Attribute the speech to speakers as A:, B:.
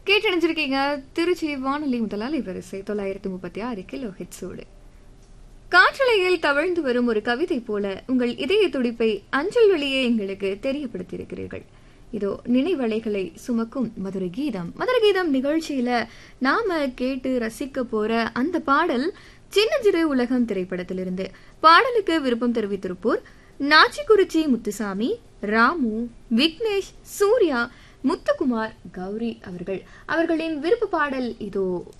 A: கேட்டணிஞ்சிருக்கீங்க திருச்சி வானொலி முதலாளி வரிசை தொள்ளாயிரத்தி முப்பத்தி ஆறு கிலோ ஹெட்ஸோடு காற்றலையில் தவழ்ந்து வரும் ஒரு கவிதை போல உங்கள் இதய துடிப்பை அஞ்சல் வழியே எங்களுக்கு தெரியப்படுத்தியிருக்கிறீர்கள் இதோ நினைவலைகளை சுமக்கும் மதுரை கீதம் மதுரை கீதம் நிகழ்ச்சியில நாம கேட்டு ரசிக்க போற அந்த பாடல் சின்னஞ்சிறு உலகம் திரைப்படத்திலிருந்து பாடலுக்கு விருப்பம் தெரிவித்திருப்போர் நாச்சிக்குறிச்சி முத்துசாமி ராமு விக்னேஷ் சூர்யா முத்துக்குமார் கௌரி அவர்கள் அவர்களின் விருப்ப பாடல் இதோ